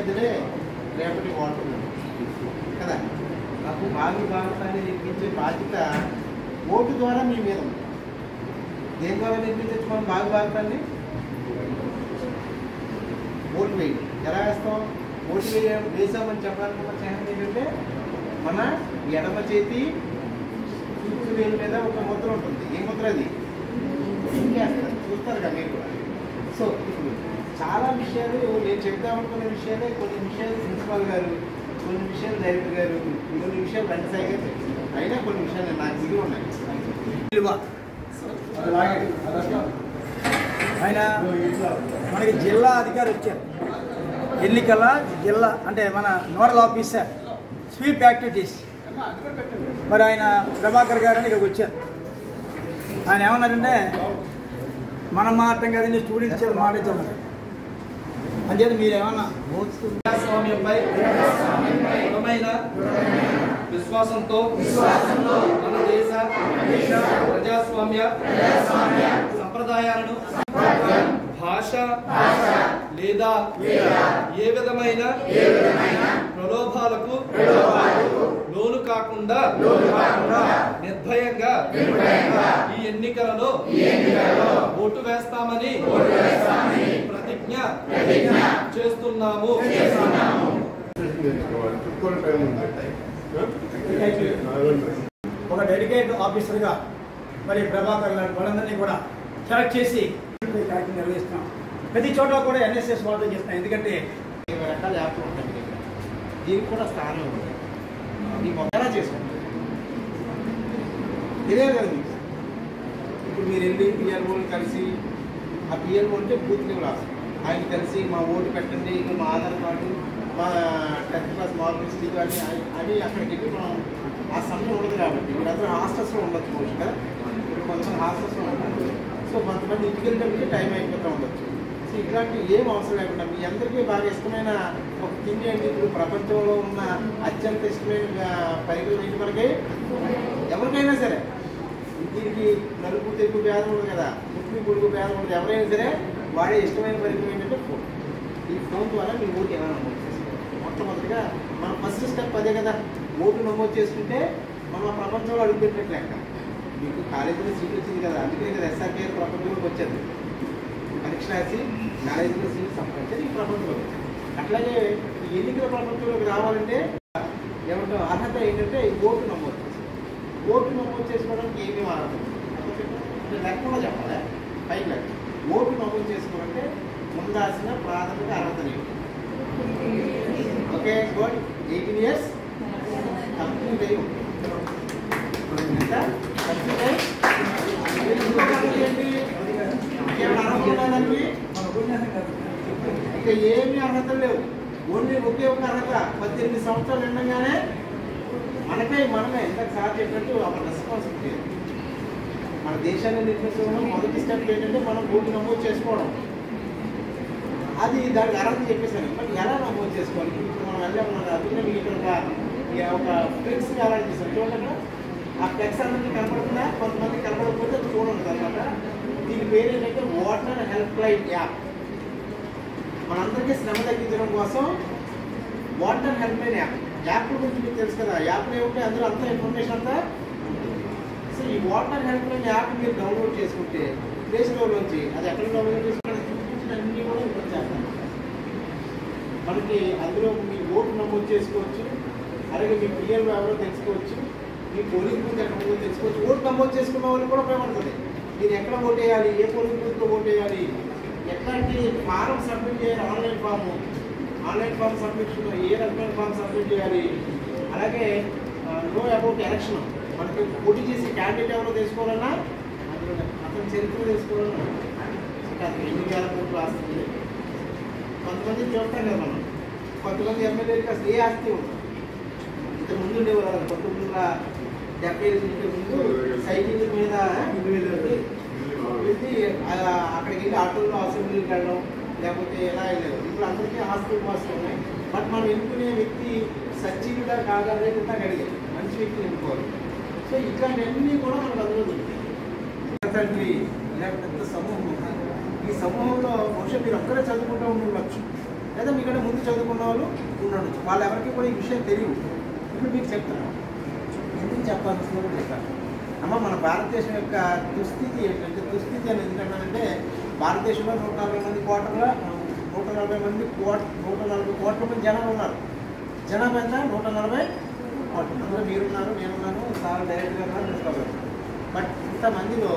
అభివృద్ధినే రేపటి ఓటర్ కదా నాకు భావి భారతాన్ని నిర్మించే బాధ్యత ఓటు ద్వారా మీ మీద ఉంది దేని ద్వారా నిర్మించవచ్చు మనం భావి భారతాన్ని ఓటు వేయండి ఎలా వేస్తాం ఓటు వేయ వేసామని చెప్పాలనుకున్న చిహ్నం ఏంటంటే మన ఎడమ చేతి చూపుడు వేలు మీద ఒక ముద్ర ఉంటుంది ఏ ముద్ర అది ఇంకేస్తారు చూస్తారు కదా మీరు కూడా సో ఇప్పుడు చాలా విషయాలు నేను చెప్దామనుకున్న విషయాలే కొన్ని విషయాలు ప్రిన్సిపాల్ గారు కొన్ని విషయాలు డైరెక్టర్ గారు కొన్ని విషయాలు రంగసాయి గారు చెప్పారు. అయినా కొన్ని విషయాలు నాకు మిగిలి ఉన్నాయి విలువ ఆయన మనకి జిల్లా అధికారి వచ్చారు ఎన్నికల జిల్లా అంటే మన నోడల్ ఆఫీసర్ స్వీప్ యాక్టివిటీస్ మరి ఆయన ప్రభాకర్ గారు అని ఇక్కడికి వచ్చారు ఆయన ఏమన్నారంటే మనం మాత్రం కదండి స్టూడెంట్స్ చేత మాట్లాడుతున్నారు అంచేత మీరు ఏమన్నా ప్రజాస్వామ్యంపై దృఢమైన విశ్వాసంతో మన దేశ ప్రజాస్వామ్య సంప్రదాయాలను భాష లేదా ఏ విధమైన ప్రలోభాలకు లోను కాకుండా నిర్భయంగా ఈ ఎన్నికలలో ఓటు వేస్తామని ప్రతిజ్ఞ చేస్తున్నాము ఒక డెడికేట్ ఆఫీసర్గా మరి ప్రభాకర్ లాంటి వాళ్ళందరినీ కూడా సెలెక్ట్ చేసి కార్యక్రమం నిర్వహిస్తున్నాం ప్రతి చోట కూడా ఎన్ఎస్ఎస్ వాళ్ళతో చేస్తున్నాం ఎందుకంటే ఇరవై రకాల యాప్లు ఉంటాయి మీ దగ్గర దీనికి కూడా స్థానం ఉంది ఈ మొదలా చేసుకుంటాం తెలియదు కదా మీకు ఇప్పుడు మీరు వెళ్ళి పిఎల్ఓని కలిసి ఆ పిఎల్ఓ అంటే బూత్ లెవెల్ ఆఫీసర్ ఆయన కలిసి మా ఓటు పెట్టండి ఇంకా మా ఆధార్ కార్డు మా టెన్త్ క్లాస్ మార్క్ లిస్ట్ కానీ అని అక్కడికి వెళ్ళి మనం ఆ సమయం ఉండదు కాబట్టి మీరందరూ హాస్టల్స్లో ఉండొచ్చు బహుశా కదా ఇప్పుడు కొంతమంది హాస్టల్స్లో ఉంటారు సో కొంతమంది ఇంటికి వెళ్ళేటప్పటికి టైం అయిపోతూ ఉండొచ్చు సో ఇట్లాంటి ఏం అవసరం లేకుండా మీ అందరికీ బాగా ఇష్టమైన ఒక తిండి అంటే ఇప్పుడు ప్రపంచంలో ఉన్న అత్యంత ఇష్టమైన పరికరం ఏంటి మనకి ఎవరికైనా సరే దీనికి నలుపు తెలుగు భేదం ఉండదు కదా ముక్కు పొడుగు భేదం ఉండదు ఎవరైనా సరే వాడే ఇష్టమైన పరికరం ఏంటంటే ఫోన్ ఈ ఫోన్ ద్వారా మీ ఓటు ఎలా నమోదు చేసుకోవాలి మొట్టమొదటిగా మనం ఫస్ట్ స్టెప్ అదే కదా ఓటు నమోదు చేసుకుంటే మనం ఆ ప్రపంచంలో అడుగుపెట్టినట్టు లెక్క మీకు కాలేజీలో సీట్ వచ్చింది కదా అందుకే కదా ఎస్ఆర్కేఆర్ ప్రపంచంలోకి వచ్చేది పరీక్ష రాసి కాలేజీలో సీట్ సంపాదించారు ఈ ప్రపంచంలోకి వచ్చారు అట్లాగే ఈ ఎన్నికల ప్రపంచంలోకి రావాలంటే ఏమంటాం అర్హత ఏంటంటే ఈ ఓటు నమోదు చేసుకోవాలి. ఓటు నమోదు చేసుకోవడానికి ఏమేమి అర్హత ఉంది? అంటే లెక్క కూడా చెప్పాలి పైకి లెక్క ఓటు నమోదు చేసుకోవాలంటే ఉండాల్సిన ప్రాథమిక అర్హత ఏంటి okay good eighteen years complete అయ్యి ఉంటుంది ఎంత? కంప్లీట్ అయ్యి ఇంకొక అర్హత ఏంటి ఇంకేమైనా అర్హత ఉందా దానికి ఇంకా ఏమీ అర్హతలు లేవు ఓన్లీ ఒకే ఒక అర్హత పద్దెనిమిది సంవత్సరాలు ఉండగానే మనకై మనమే ఇందాక సార్ చెప్పినట్టు ఒక రెస్పాన్సిబిలిటీ మన దేశాన్ని నిర్మించడం మొదటి స్టెప్ ఏంటంటే మనం ఓటు నమోదు చేసుకోవడం అది దానికి అర్హత చెప్పేసాను మరి ఎలా నమోదు చేసుకోవాలి ఇప్పుడు మనం వెళ్ళాము మన అందుకనే మీకు ఇక్కడ ఒక ఈ ఒక ఫ్లెక్స్ కావాలనిపిస్తుంది చూడండి ఆ ఫ్లెక్స్ అందరికీ కనపడుతుందా కొంతమంది కనపడకపోతే అది చూడండి అనమాట దీని పేరు ఏంటంటే వాటర్ హెల్ప్ లైన్ యాప్ మనందరికీ శ్రమ తగ్గించడం కోసం water helpline app app గురించి మీకు తెలుసు కదా యాప్లో ఏముంటే అందులో అంతా ఇన్ఫర్మేషన్ అంతా ఉంటుంది. సో ఈ వాటర్ హెల్ప్ లైన్ యాప్ మీరు డౌన్లోడ్ చేసుకుంటే ప్లే స్టోర్ నుంచి అది ఎక్కడ డౌన్లోడ్ చేసుకుంటే చూపించిన అన్ని కూడా ఇక్కడ చేస్తాను మనకి అందులో మీ ఓటు నమోదు చేసుకోవచ్చు అలాగే మీ పిఎల్ ఎవరో తెలుసుకోవచ్చు మీ పోలింగ్ బూత్ ఎక్కడ ఉందో తెలుసుకోవచ్చు ఓటు నమోదు చేసుకున్న వాళ్ళు కూడా ఉపయోగపడుతుంది మీరు ఎక్కడ ఓటు వేయాలి ఏ పోలింగ్ బూత్లో ఓటు వేయాలి ఎట్లాంటి ఫారం సబ్మిట్ చేయాలి online form online form submission ఏ రకమైన ఫామ్ సబ్మిట్ చేయాలి అలాగే నో అబౌట్ ఎలక్షన్ మనకి పోటీ చేసి క్యాండిడేట్ ఎవరో తెలుసుకోవాలన్నా అందులో అతని చరిత్ర తెలుసుకోవాలన్నా అతను ఎన్ని వేల కోట్లు ఆస్తుంది కొంతమంది చూస్తాం కదా మనం కొంతమంది ఎమ్మెల్యేలకి అసలు ఏ ఆస్తి ఉండదు ఇంతకు ముందు ఉండేవారు పంతొమ్మిది వందల డెబ్బై ఐదు నుండి ముందు సైకిల్ మీద ఇల్లు వెళ్ళి వెళ్ళి ఆ అక్కడికి వెళ్ళి ఆటోలో అసెంబ్లీకి వెళ్ళడం లేకపోతే ఎలా వెళ్ళారు ఇప్పుడు అందరికీ ఆస్తులు పాస్తులు ఉన్నాయి బట్ మనం ఎన్నుకునే వ్యక్తి సచ్చిగా కాగా లేకుండా అడిగారు మంచి వ్యక్తిని ఎన్నుకోవాలి సో ఇట్లాంటివన్నీ కూడా మనకు అందులో దొరుకుతాయి తండ్రి ఇలాంటి పెద్ద సమూహం ఉంది ఈ సమూహంలో బహుశా మీరు ఒక్కరే చదువుకుంటూ ఉండి ఉండొచ్చు లేదా మీకంటే ముందు చదువుకున్న వాళ్ళు ఉండొచ్చు వాళ్ళు ఎవరికి కూడా ఈ విషయం తెలియదు ఇప్పుడు మీకు చెప్తున్నాను ఎందుకు చెప్పాల్సిందో కూడా చెప్తాను అమ్మ మన భారతదేశం యొక్క దుస్థితి ఏంటంటే దుస్థితి అని ఎందుకంటే భారతదేశంలో నూట నలభై మంది కోట్ల నూట నలభై మంది కోట్ నూట నలభై కోట్ల మంది జనాలు ఉన్నారు జనాభా ఎంత నూట నలభై కోట్ల అందులో మీరున్నారు నేనున్నాను సార్ డైరెక్ట్గా ఉన్నారు ప్రిన్సిపల్ గారు. బట్ ఇంతమందిలో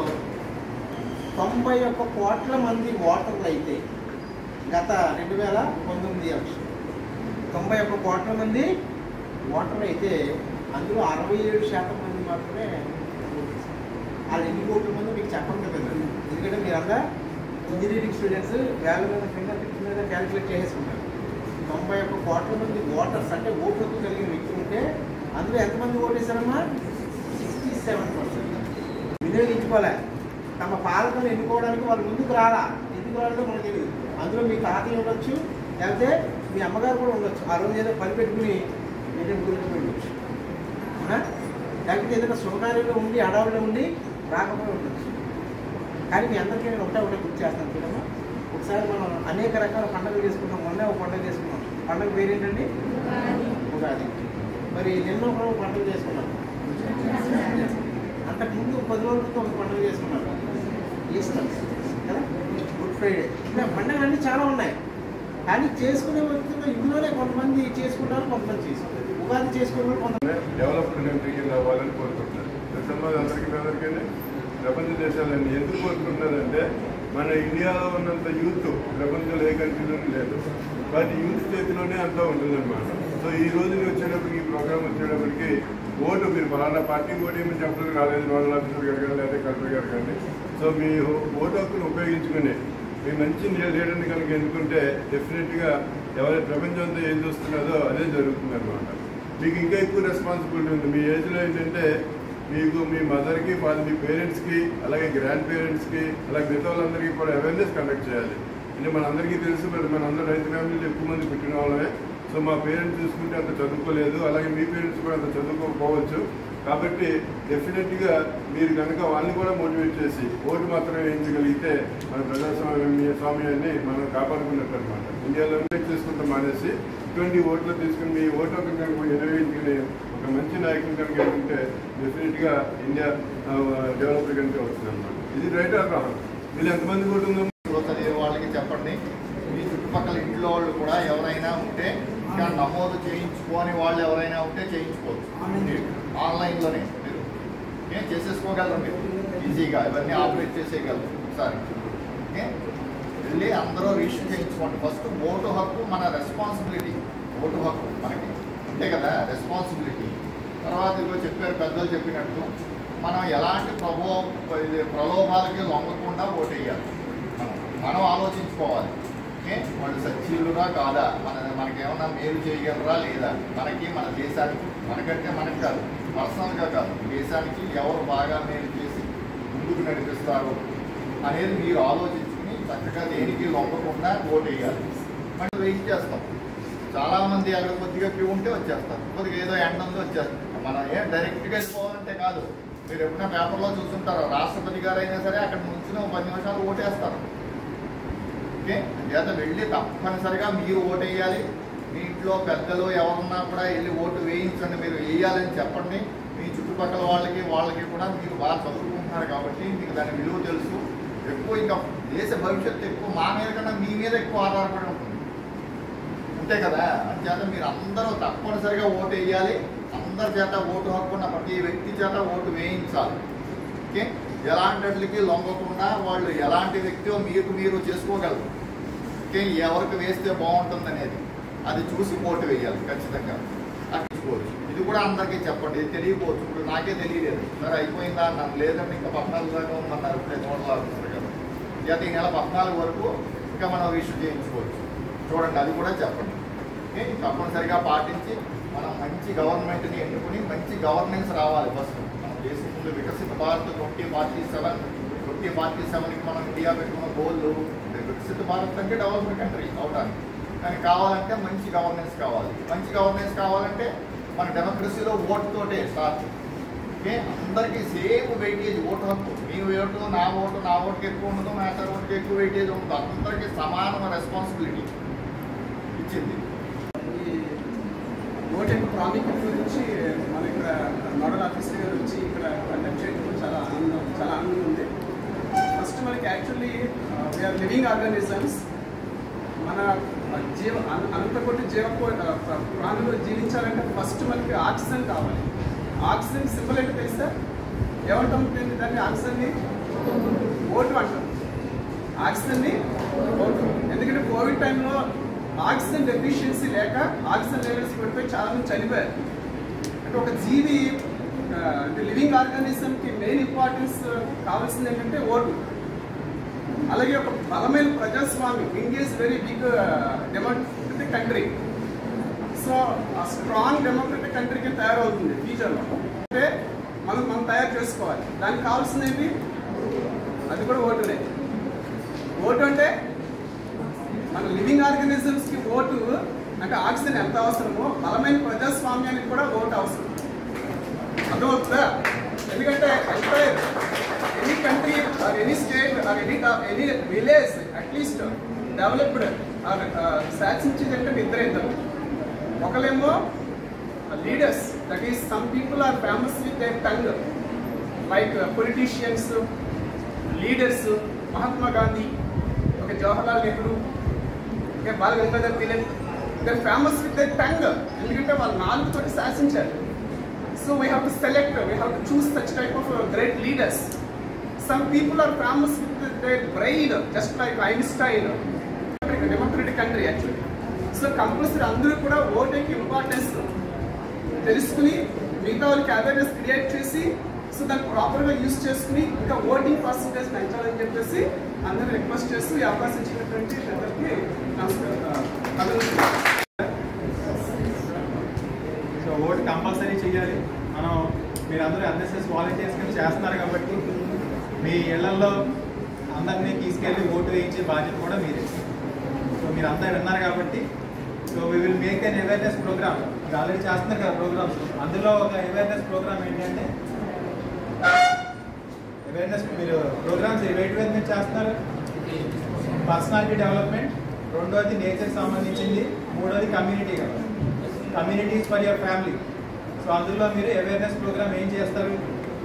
తొంభై ఒక్క కోట్ల మంది ఓటర్లు అయితే గత రెండు వేల పంతొమ్మిది ఎలక్షన్ తొంభై ఒక్క కోట్ల మంది ఓటర్లు అయితే అందులో అరవై ఏడు శాతం మంది మాత్రమే ఓటు వేశారు. వాళ్ళు ఎన్ని కోట్ల మంది మీకు చెప్పండి కదా ఎందుకంటే మీరంతా ఇంజనీరింగ్ స్టూడెంట్స్ వాల్యూ మీద ఫింగర్ టిప్స్ మీద క్యాలిక్యులేట్ చేసేసుకుంటారు తొంభై ఒక్క కోట్ల మంది ఓటర్స్ అంటే ఓటు హక్కు కలిగిన వ్యక్తులు ఉంటే అందులో ఎంతమంది ఓటేశారమ్మా సిక్స్టీ సెవెన్ పర్సెంట్ వినియోగించుకోలే తమ పాలకులను ఎన్నుకోవడానికి వాళ్ళు ముందుకు రాలా ఎందుకు రాలేదో మనకు తెలియదు అందులో మీ తాతయ్య ఉండొచ్చు లేకపోతే మీ అమ్మగారు కూడా ఉండొచ్చు ఆ రోజు ఏదో పని పెట్టుకుని ఏదైనా గురించి పోయి ఉండొచ్చు అవునా లేకపోతే ఏదైనా శుభకార్యంలో ఉండి అడవుల్లో ఉండి రాకపోయి ఉండొచ్చు కానీ మీ అందరికీ నేను ఒకటే ఒకటే గుర్తు చేస్తాను చూడమ్మా ఒకసారి మనం అనేక రకాల పండుగలు చేసుకుంటాం మొన్న ఒక పండుగ చేసుకున్నాం పండుగ పేరేంటండి ఉగాది మరి నిన్న ఒక పండుగ చేసుకున్నాం అంతకుముందు పది రోజుల క్రితం ఒక పండుగ చేసుకున్నాం ఈస్టర్ కదా గుడ్ ఫ్రైడే ఇలా పండుగలు అన్నీ చాలా ఉన్నాయి కానీ చేసుకునే వ్యక్తుల్లో ఇందులోనే కొంతమంది చేసుకుంటారు కొంతమంది చేసుకుంటారు ఉగాది చేసుకునే వాళ్ళు కొంతమంది డెవలప్డ్ కంట్రీ కింద అవ్వాలని కోరుకుంటున్నారు ప్రపంచంలో అందరికీ మీ అందరికీ ప్రపంచ దేశాలన్నీ ఎందుకు కోరుకుంటున్నారంటే మన ఇండియాలో ఉన్నంత యూత్ ప్రపంచంలో ఏ కంట్రీలోనూ లేదు వాటి యూత్ చేతిలోనే అంతా ఉంటుందన్నమాట సో ఈ రోజు వచ్చేటప్పటికి ఈ ప్రోగ్రామ్ వచ్చేటప్పటికి ఓటు మీరు ఫలానా పార్టీ ఓటు ఏమని చెప్పడానికి రాలేదు నోడల్ ఆఫీసర్ గారు కానీ లేదా కలెక్టర్ గారు కానీ సో మీ ఓటు హక్కును ఉపయోగించుకుని మీ మంచి లీడర్ని కనుక ఎన్నుకుంటే డెఫినెట్గా ఎవరి ప్రపంచం అంతా ఏం చూస్తున్నదో అదే జరుగుతుంది అనమాట మీకు ఇంకా ఎక్కువ రెస్పాన్సిబిలిటీ ఉంది మీ ఏజ్లో ఏంటంటే మీకు మీ మదర్కి వాళ్ళ మీ పేరెంట్స్కి అలాగే గ్రాండ్ పేరెంట్స్కి అలాగే మిగతా వాళ్ళందరికీ కూడా అవేర్నెస్ కండక్ట్ చేయాలి అంటే మనందరికీ తెలుసు మరి మన అందరూ రైతు ఫ్యామిలీలో ఎక్కువ మంది పుట్టిన వాళ్ళమే సో మా పేరెంట్స్ చూసుకుంటే అంత చదువుకోలేదు అలాగే మీ పేరెంట్స్ కూడా అంత చదువుకోకపోవచ్చు కాబట్టి డెఫినెట్గా మీరు కనుక వాళ్ళని కూడా మోటివేట్ చేసి ఓటు మాత్రమే వేయించగలిగితే మన ప్రజాస్వామ్య స్వామ్యాన్ని మనం కాపాడుకున్నట్టు అనమాట ఇండియాలో ఇన్వైట్ చేసుకుంటాం మానేసి ఇటువంటి ఓట్లు తీసుకుని మీ ఓటు హక్కు కనుక నిర్వహించుకుని ఒక మంచి నాయకుని కనుక ఎన్నుకుంటే డెఫినెట్గా ఇండియా డెవలప్డ్ కంట్రీ అవుతుంది అనమాట ఇది రైట్ ఆర్ రాంగ్ వీళ్ళు ఎంతమంది ఓటు ఉందో ఇంట్లో చదివే వాళ్ళకి చెప్పండి మీ చుట్టుపక్కల ఇంట్లో వాళ్ళు కూడా ఎవరైనా ఉంటే ఇంకా నమోదు చేయించుకోని వాళ్ళు ఎవరైనా ఉంటే చేయించుకోవచ్చు ఆన్లైన్లోనే మీరు ఏం చేసేసుకోగలరు మీరు ఈజీగా ఇవన్నీ ఆపరేట్ చేసేయగలరు ఒకసారి ఓకే వెళ్ళి అందరూ రిజిస్టర్ చేయించుకోండి ఫస్ట్ ఓటు హక్కు మన రెస్పాన్సిబిలిటీ ఓటు హక్కు మనకి అంతే కదా రెస్పాన్సిబిలిటీ తర్వాత ఇదిగో చెప్పారు పెద్దలు చెప్పినట్టు మనం ఎలాంటి ప్రభో ఇది ప్రలోభాలకి లొంగకుండా ఓటేయాలి మనం మనం ఆలోచించుకోవాలి ఓకే వాళ్ళు సచ్చీలురా కాదా మన మనకేమన్నా మేలు చేయగలరా లేదా మనకి మన దేశానికి మనకంటే మనకి కాదు పర్సనల్గా కాదు దేశానికి ఎవరు బాగా మేలు చేసి ముందుకు నడిపిస్తారు అనేది మీరు ఆలోచించుకుని చక్కగా దేనికి లొంగకుండా ఓటేయాలి మనం వెయిట్ చేస్తాం చాలా మంది అక్కడ కొద్దిగా క్యూ ఉంటే వచ్చేస్తారు కొద్దిగా ఏదో ఎండ ఉందో వచ్చేస్తారు మనం ఏం డైరెక్ట్గా వెళ్ళిపోవాలంటే కాదు మీరు ఎప్పుడైనా పేపర్లో చూస్తుంటారు రాష్ట్రపతి గారు అయినా సరే అక్కడ నుంచి ఒక పది నిమిషాలు ఓటేస్తారు ఓకే చేత వెళ్ళి తప్పనిసరిగా మీరు ఓటేయాలి మీ ఇంట్లో పెద్దలు ఎవరున్నా కూడా వెళ్ళి ఓటు వేయించండి మీరు వేయాలని చెప్పండి మీ చుట్టుపక్కల వాళ్ళకి వాళ్ళకి కూడా మీరు బాగా చదువుకుంటున్నారు కాబట్టి మీకు దాని విలువ తెలుసు ఎక్కువ ఇంకా దేశ భవిష్యత్తు ఎక్కువ మా మీద కన్నా మీ మీద ఎక్కువ ఆధారపడి ఉంటుంది అంతే కదా అంచేత మీరు అందరూ తప్పనిసరిగా ఓటు వేయాలి అందరి చేత ఓటు హక్కున్న ప్రతి వ్యక్తి చేత ఓటు వేయించాలి ఓకే ఎలాంటి వాటికి లొంగకుండా వాళ్ళు ఎలాంటి వ్యక్తిో మీకు మీరు చేసుకోగలరు ఓకే ఎవరికి వేస్తే బాగుంటుంది అనేది అది చూసి ఓటు వేయాలి ఖచ్చితంగా అట్టించుకోవచ్చు ఇది కూడా అందరికీ చెప్పండి ఇది తెలియకపోవచ్చు ఇప్పుడు నాకే తెలియలేదు సరే అయిపోయిందా అన్నాను లేదంటే ఇంకా పద్నాలుగు దాకా ఉందన్నారు ఇప్పుడే నోడల్ ఆఫీసర్ గారు ఇక ఈ నెల పద్నాలుగు వరకు ఇంకా మనం రిజిస్టర్ చేయించుకోవచ్చు చూడండి అది కూడా చెప్పండి ఓకే తప్పనిసరిగా పాటించి మనం మంచి గవర్నమెంట్ని ఎన్నుకుని మంచి గవర్నెన్స్ రావాలి ఫస్ట్ మన దేశం ముందు Viksit Bharat twenty forty seven twenty forty సెవెన్కి మనం ఇండియా పెట్టుకున్న గోల్ వికసిత భారత్ అంటే డెవలప్మెంట్ కంట్రీ అవడానికి కానీ కావాలంటే మంచి గవర్నెన్స్ కావాలి మంచి గవర్నెన్స్ కావాలంటే మన డెమోక్రసీలో ఓటుతోటే స్టార్ట్ ఓకే అందరికీ సేమ్ వెయిటేజ్ ఓటు హక్కు మీ ఓటు నా ఓటు నా ఓటుకి ఎక్కువ ఉండదు నా ఇతర ఓటుకి ఎక్కువ వెయిటేజ్ ఉండదు అందరికీ సమానమైన రెస్పాన్సిబిలిటీ ఇచ్చింది ఈ ఓటు యొక్క ప్రాముఖ్యత గురించి మన ఇక్కడ నోడల్ ఆఫీసర్ గారు వచ్చి ఇక్కడ కండక్ట్ చేయడం చాలా ఆనందం చాలా ఆనందంగా ఉంది ఫస్ట్ మనకి యాక్చువల్లీ వీఆర్ లివింగ్ ఆర్గానిజమ్స్ మన జీవ అన- అనంతకోటి జీవ ప్రాణులు జీవించాలంటే ఫస్ట్ మనకి ఆక్సిజన్ కావాలి ఆక్సిజన్ సింబల్ ఏంటో తెలుసా ఏమంటాం దీన్ని దాన్ని ఆక్సిజన్ని ఓటు అంటాం ఆక్సిజన్ని ఓటు ఎందుకంటే కోవిడ్ టైంలో ఆక్సిజన్ డెఫిషియన్సీ లేక ఆక్సిజన్ లెవెల్స్ పడిపోయి చాలా మంది చనిపోయారు అంటే ఒక జీవి ఆ, అంటే లివింగ్ ఆర్గానిజంకి మెయిన్ ఇంపార్టెన్స్ కావాల్సింది ఏంటంటే ఓటు అలాగే ఒక బలమైన ప్రజాస్వామ్యం India is very big democratic country so ఆ స్ట్రాంగ్ డెమోక్రటిక్ కంట్రీకి తయారవుతుంది ఫ్యూచర్లో అంటే మనం మనం తయారు చేసుకోవాలి దానికి కావాల్సింది ఏంటి అది కూడా ఓటునే ఓటు అంటే మన లివింగ్ ఆర్గానిజమ్స్ కి ఓటు అంటే ఆక్సిజన్ ఎంత అవసరమో బలమైన ప్రజాస్వామ్యానికి కూడా ఓటు అవసరం అర్థమవుతుందా ఎందుకంటే entire any country or any state or any any village at least developed or శాసించేది అంటే ఇద్దరు ఇద్దరు ఒకళ్ళేమో leaders that is some people are famous with their tongue like politicians leaders Mahatma Gandhi okay Jawaharlal Nehru okay Bala Gangadhar Tilak their famous with their tongue ఎందుకంటే వాళ్ళు నాలుగుతోటి శాసించారు so we have to select we have to choose such type of great leaders some people are famous with their brain just like Einstein democratic country actually so compulsory అందరూ కూడా voting importance తెలుసుకుని మిగతా వాళ్ళకి awareness create చేసి so దాన్ని ప్రాపర్గా use చేసుకుని ఇంకా ఓటింగ్ పర్సంటేజ్ పెంచాలని చెప్పేసి అందరూ రిక్వెస్ట్ చేస్తూ ఈ అవకాశం ఇచ్చినటువంటి అందరికీ నమస్కారం అభినందనలు. సో ఓటు కంపల్సరీ చేయాలి మనం మీరందరూ ఎన్ఎస్ఎస్ వాలంటీర్స్ కింద చేస్తున్నారు కాబట్టి మీ ఇళ్లలో అందరినీ తీసుకెళ్ళి ఓటు వేయించే బాధ్యత కూడా మీరే సో మీరు అంతా విన్నారు కాబట్టి so we will make an awareness programme మీరు ఆల్రెడీ చేస్తున్నారు కదా ప్రోగ్రామ్స్ అందులో ఒక అవేర్నెస్ ప్రోగ్రామ్ ఏంటంటే అవేర్నెస్ మీరు ప్రోగ్రామ్స్ వేటి మీద మీరు చేస్తున్నారు పర్సనాలిటీ డెవలప్మెంట్ రెండోది నేచర్ సంబంధించింది మూడోది కమ్యూనిటీ కదా communities for your family so అందులో మీరు అవేర్నెస్ ప్రోగ్రామ్ ఏం చేస్తారు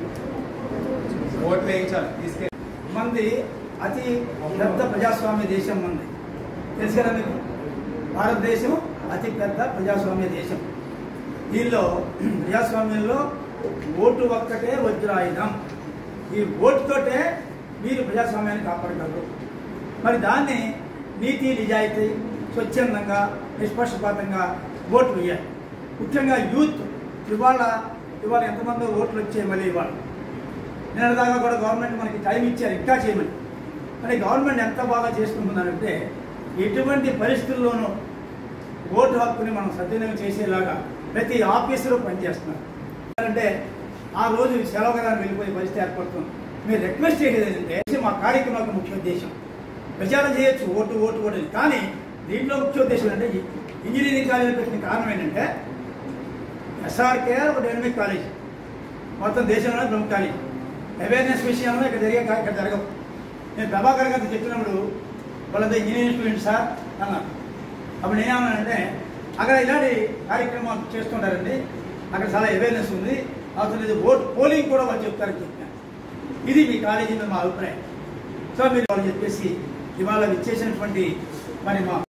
ఓట్ వేయించాలి తీసుకెళ్ళి మంది అతి పెద్ద ప్రజాస్వామ్య దేశం మంది తెలుసు కదా మీకు భారతదేశం అతి పెద్ద ప్రజాస్వామ్య దేశం దీనిలో ప్రజాస్వామ్యంలో ఓటు ఒక్కటే వజ్రాయుధం ఈ ఓటుతోటే మీరు ప్రజాస్వామ్యాన్ని కాపాడగలరు మరి దాన్ని నీతి నిజాయితీ స్వచ్ఛందంగా నిష్పక్షపాతంగా ఓటు వేయాలి ముఖ్యంగా యూత్ ఇవాళ ఇవాళ ఎంతమంది ఓట్లు వచ్చాయి మళ్ళీ ఇవాళ నిన్నదాకా కూడా గవర్నమెంట్ మనకి టైం ఇచ్చారు ఇంకా చేయమని కానీ గవర్నమెంట్ ఎంత బాగా చేసుకుంటున్నారంటే ఎటువంటి పరిస్థితుల్లోనూ ఓటు హక్కుని మనం సద్వినియోగం చేసేలాగా ప్రతి ఆఫీసులో పనిచేస్తున్నారు అంటే ఆ రోజు సెలవు కదా అని వెళ్ళిపోయే పరిస్థితి ఏర్పడుతుంది మీరు రిక్వెస్ట్ చేసేది ఏంటంటే మా కార్యక్రమం యొక్క ముఖ్య ఉద్దేశం ప్రచారం చేయొచ్చు ఓటు ఓటు ఓటు అని. కానీ దీంట్లో ముఖ్య ఉద్దేశం అంటే ఈ ఇంజనీరింగ్ కాలేజీ పెట్టిన కారణం ఏంటంటే ఎస్ఆర్కే ఒక డైనమిక్ కాలేజ్ మొత్తం దేశంలోనే ప్రముఖ కాలేజ్ అవేర్నెస్ విషయంలో ఇక్కడ జరిగే కా- ఇక్కడ జరగవు నేను ప్రభాకర్ గారితో చెప్పినప్పుడు వాళ్ళంతా ఇంజనీరింగ్ స్టూడెంట్ సార్ అన్నారు అప్పుడు నేనేమన్నానంటే అక్కడ ఇలాంటి కార్యక్రమాలు చేస్తుంటారండి అక్కడ చాలా అవేర్నెస్ ఉంది అవసరం లేదు ఓట్ పోలింగ్ కూడా వాళ్ళు చెప్తారని చెప్పాను ఇది మీ కాలేజీ మీద మా అభిప్రాయం సో మీరు వాళ్ళు చెప్పేసి ఇవాళ ఇచ్చేసినటువంటి మరి మా